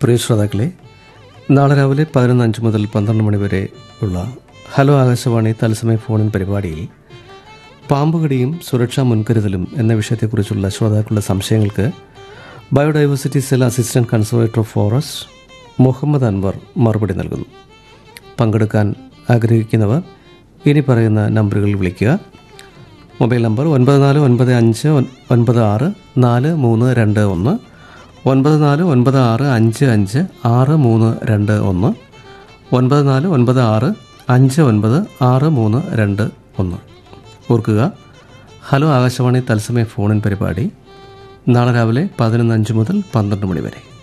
പ്രിയ ശ്രോതാക്കളെ നാളെ രാവിലെ പതിനൊന്ന് അഞ്ച് മുതൽ പന്ത്രണ്ട് മണി വരെ ഉള്ള ഹലോ ആകാശവാണി തത്സമയ ഫോണിൻ പരിപാടിയിൽ പാമ്പുകടിയും സുരക്ഷാ മുൻകരുതലും എന്ന വിഷയത്തെക്കുറിച്ചുള്ള ശ്രോതാക്കളുടെ സംശയങ്ങൾക്ക് biodiversity cell assistant conservator of forest Muhammad Anwar മറുപടി നൽകുന്നു പങ്കെടുക്കാൻ ആഗ്രഹിക്കുന്നവർ ഇനി പറയുന്ന നമ്പറുകളിൽ വിളിക്കുക മൊബൈൽ നമ്പർ ഒൻപത് നാല് ഒൻപത് അഞ്ച് ഒൻ- ഒൻപത് ആറ് നാല് മൂന്ന് രണ്ട് ഒന്ന് ഒൻപത് നാല് ഒൻപത് ആറ് അഞ്ച് അഞ്ച് ആറ് മൂന്ന് രണ്ട് ഒന്ന് ഒൻപത് നാല് ഒൻപത് ആറ് അഞ്ച് ഒൻപത് ആറ് മൂന്ന് രണ്ട് ഒന്ന് ഓർക്കുക ഹലോ ആകാശവാണി തത്സമയ ഫോണിൻ പരിപാടി നാളെ രാവിലെ പതിനൊന്ന് അഞ്ച് മുതൽ പന്ത്രണ്ട് മണി വരെ